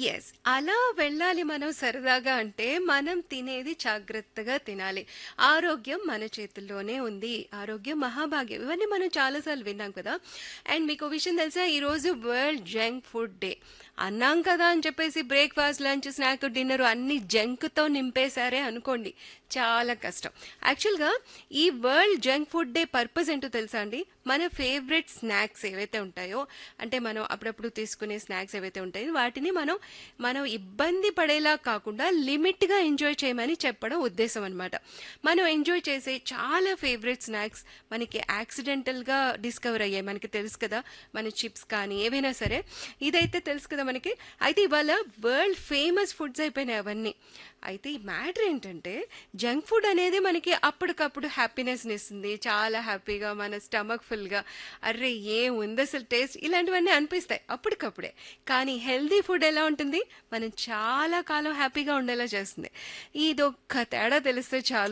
Yes. అలా వెళ్ళాలి మనం సరదాగా అంటే, మనం తినేది జాగ్రత్తగా తినాలి. ఆరోగ్యం మన చేతుల్లోనే ఉంది. ఆరోగ్యం మహాభాగ్యం. ఇవన్నీ మనం చాలా సార్లు విన్నాం కదా! అండ్ మీకో విషయం తెలుసా? ఈరోజు వరల్డ్ జంక్ ఫుడ్ డే. అన్నాం కదా అని చెప్పేసి బ్రేక్‌ఫాస్ట్, లంచ్, స్నాక్, డిన్నర్ అన్నీ జంక్‌తో నింపేశారే అనుకోండి. చాలా కష్టం. యాక్చువల్‌గా ఈ world junk food day purpose ఏంటో తెలుసా అండి? మన ఫేవరెట్ స్నాక్స్ ఏవైతే ఉంటాయో, అంటే మనం అప్పుడప్పుడు తీసుకునే స్నాక్స్ ఏవైతే ఉంటాయో, వాటిని మనం, మనం ఇబ్బంది పడేలా కాకుండా లిమిట్‌గా ఎంజాయ్ చేయమని చెప్పడం ఉద్దేశం అనమాట. మనం ఎంజాయ్ చేసే చాలా ఫేవరెట్ స్నాక్స్ మనకి యాక్సిడెంటల్‌గా డిస్కవర్ అయ్యాయి. మనకి తెలుసు కదా! మన చిప్స్ కానీ ఏవైనా సరే. ఇదైతే తెలుసు కదా మనకి. అయితే ఇవాళ వరల్డ్ ఫేమస్ ఫుడ్స్ అయిపోయినాయి అవన్నీ. అయితే ఈ మ్యాటర్ ఏంటంటే, జంక్ ఫుడ్ అనేది మనకి అప్పటికప్పుడు హ్యాపీనెస్‌నిస్తుంది. చాలా హ్యాపీగా మన స్టమక్ ఫుల్‌గా అర్రే! ఏముందసలు టేస్ట్ ఇలాంటివన్నీ అనిపిస్తాయి అప్పటికప్పుడే. కానీ హెల్తీ ఫుడ్ ఎలా ఉంటుంది? మనం చాలా కాలం హ్యాపీగా ఉండేలా చేస్తుంది. ఇదొక్క తేడా తెలిస్తే చాలు